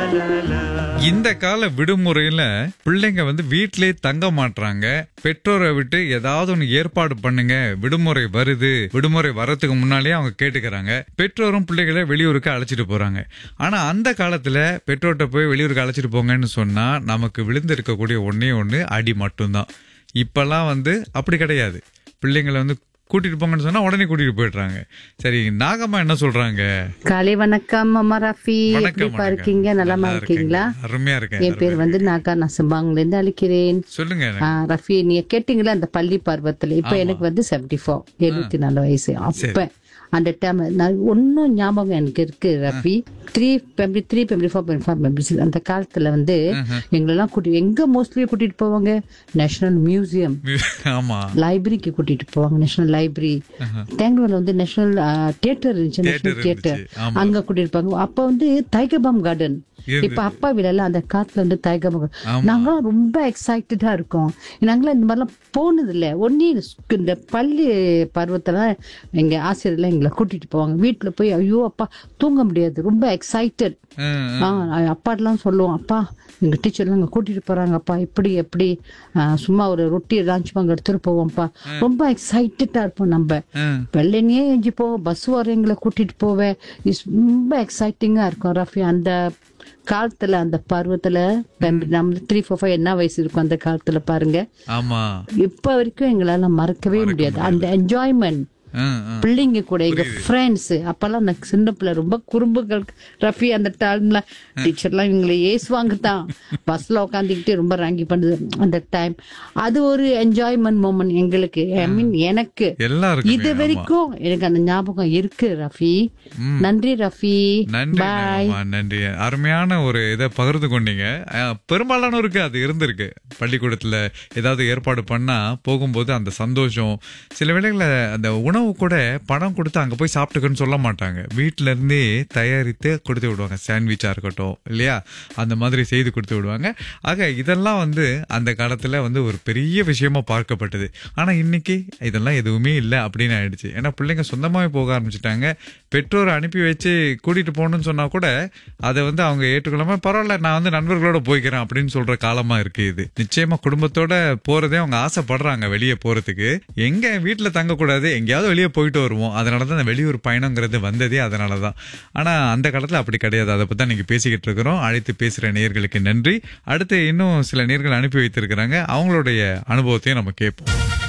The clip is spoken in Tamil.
இந்த கால விடுமுறையில பிள்ளைங்க வந்து வீட்டிலே தங்க மாட்றாங்க பெற்றோரை விட்டு ஏதாவது ஒன்று ஏற்பாடு பண்ணுங்க விடுமுறை வருது விடுமுறை வரதுக்கு முன்னாலேயே அவங்க கேட்டுக்கிறாங்க பெற்றோரும் பிள்ளைகளை வெளியூருக்கு அழைச்சிட்டு போறாங்க ஆனா அந்த காலத்துல பெற்றோர்கிட்ட போய் வெளியூருக்கு அழைச்சிட்டு போங்கன்னு சொன்னா நமக்கு விழுந்து இருக்கக்கூடிய ஒன்னே ஒண்ணு அடி மட்டும்தான் இப்பெல்லாம் வந்து அப்படி கிடையாது பிள்ளைங்களை வந்து கூட்டிட்டு போங்கன்னு சொன்னா உடனே கூட்டிட்டு போயிடுறாங்க சரி நாகம்மா என்ன சொல்றாங்க காலை வணக்கம் அம்மா ரஃபி வணக்கம், எப்படிப்பா வணக்கம். இருக்கீங்க நலமா நல்லா இருக்கீங்களா இருக்கேங்க. அருமையா இருக்கேன் என் பேர் வந்து நாகா நான் சிம்பாங்ல இருந்து அழைக்கிறேன் சொல்லுங்க ஆ, ரஃபி நீங்க கேட்டீங்களா அந்த பள்ளி பருவத்துல இப்ப எனக்கு வந்து செவன்டி ஃபோர் எழுபத்தி நாலு வயசு அப்ப அந்த டைம் நான் ஒன்னும் ஞாபகம் எனக்கு இருக்கு ரஃபி த்ரீ பெம்பி த்ரீ பெம்பி ஃபோர் பெம்பி ஃபோர் மெம்பர்ஸ் அந்த காலத்துல வந்து எங்களெல்லாம் கூட்டி எங்க மோஸ்ட்லி கூட்டிட்டு போவாங்க நேஷனல் மியூசியம் ஆமா லைப்ரரிக்கு கூட்டிட்டு போவாங்க நேஷனல் லைப்ரரி தேங்கூர்ல வந்து நேஷனல் தியேட்டர் இருந்துச்சு நேஷனல் Theatre தியேட்டர் இருந்துச்சு. ஆமா. அங்க கூட்டிட்டு போவாங்க அப்ப வந்து டைகர்பாம் கார்டன் இருந்தது. இப்ப அப்பா வீடெல்லாம் அந்த காத்துல வந்து டைகர்பாம் ஆமா. garden. நாங்களாம் ரொம்ப எக்ஸைட்டடா இருக்கோம் நாங்களாம் இந்த மாதிரிலாம் போனது இல்ல ஒன்னே இந்த பள்ளி பருவத்துல எங்க ஆசிரியர்லாம் எங்களை கூட்டிட்டு போவாங்க வீட்டுல போய் ஐயோ அப்பா தூங்க முடியாது ரொம்ப எக்ஸைட்டட் ம், ஆ அப்பாட்டெல்லாம் சொல்லுவோம் அப்பா எங்க டீச்சர்லாம் அங்கே கூட்டிட்டு போறாங்கப்பா இப்படி எப்படி ஆ, சும்மா ஒரு ரொட்டி லான்ச் வாங்க எடுத்துட்டு போவோம்ப்பா ரொம்ப எக்ஸைட்டடா இருப்போம் நம்ம ம். வெள்ளனையே எஞ்சி போவோம் பஸ் வர எங்களை கூட்டிட்டு போவேன் இஸ் ரொம்ப எக்ஸைட்டிங்கா இருக்கும் ரஃபி அந்த காலத்துல அந்த பருவத்துல நம்ம த்ரீ ஃபோர் ஃபைவ் என்ன வயசு இருக்கும் அந்த காலத்துல பாருங்க ஆமா இப்ப வரைக்கும் எங்களால மறக்கவே முடியாது அந்த என்ஜாய்மெண்ட் ம், ம். பிள்ளைங்க கூட எங்க ஃப்ரெண்ட்ஸ் அப்பெல்லாம் நான் சின்ன பிள்ளை ரொம்ப குறும்புகள் ரஃபி அந்த டைம்ல டீச்சர்லாம் இவங்களை ஏசுவாங்க தான் பஸ்ல உட்காந்துக்கிட்டு ரொம்ப ராங்கி பண்ணுது அந்த டைம் அது ஒரு என்ஜாய்மெண்ட் மூமெண்ட் எங்களுக்கு ஐ மீன் எனக்கு எல்லாருக்குமே, இது ஆமா. வரைக்கும் எனக்கு அந்த ஞாபகம் இருக்கு ரஃபி நன்றி ரஃபி நன்றி பாய் நாகம்மா, நன்றி அருமையான ஒரு இதை பகிர்ந்து கொண்டீங்க அஹ், பெரும்பாலானோருக்கு அது இருந்திருக்கு பள்ளிக்கூடத்துல ஏதாவது ஏற்பாடு பண்ணா போகும்போது அந்த சந்தோஷம் சில வேளைகள்ல அந்த உணவு கூட பணம் கொடுத்து அங்க போய் சாப்பிட்டுக்கன்னு சொல்ல மாட்டாங்க வீட்ல இருந்தே தயாரித்து கொடுத்து விடுவாங்க சாண்ட்விச்சா இருக்கட்டும் இல்லையா அந்த மாதிரி செய்து கொடுத்து விடுவாங்க ஆக இதெல்லாம் வந்து அந்த காலத்துல வந்து ஒரு பெரிய விஷயமா பார்க்கப்பட்டது ஆனா இன்னைக்கு இதெல்லாம் எதுவுமே இல்லை அப்படின்னு ஆயிடுச்சு ஏன்னா பிள்ளைங்க சொந்தமாவே போக ஆரம்பிச்சிட்டாங்க பெற்றோரை அனுப்பி வச்சு கூட்டிட்டு போகணும்னு சொன்னா கூட அதை வந்து அவங்க ஏற்றுக்கொள்ளாம பரவாயில்ல நான் வந்து நண்பர்களோட போய்க்கிறேன் அப்படின்னு சொல்ற காலமா இருக்கு இது நிச்சயமா குடும்பத்தோட போறதே அவங்க ஆசைப்படுறாங்க வெளியே போறதுக்கு எங்க வீட்டுல தங்கக்கூடாது எங்கேயாவது வெளியே போயிட்டு வருவோம் அதனாலதான் அந்த வெளியூர் பயணங்கிறது வந்ததே அதனாலதான் ஆனா அந்த காலத்துல அப்படி கிடையாது அதை பத்தி தான் நீங்க பேசிக்கிட்டு இருக்கிறோம் அழைத்து பேசுற நேயர்களுக்கு நன்றி அடுத்து இன்னும் சில நேர்கள் அனுப்பி வைத்திருக்கிறாங்க அவங்களுடைய அனுபவத்தையும் நம்ம கேட்போம்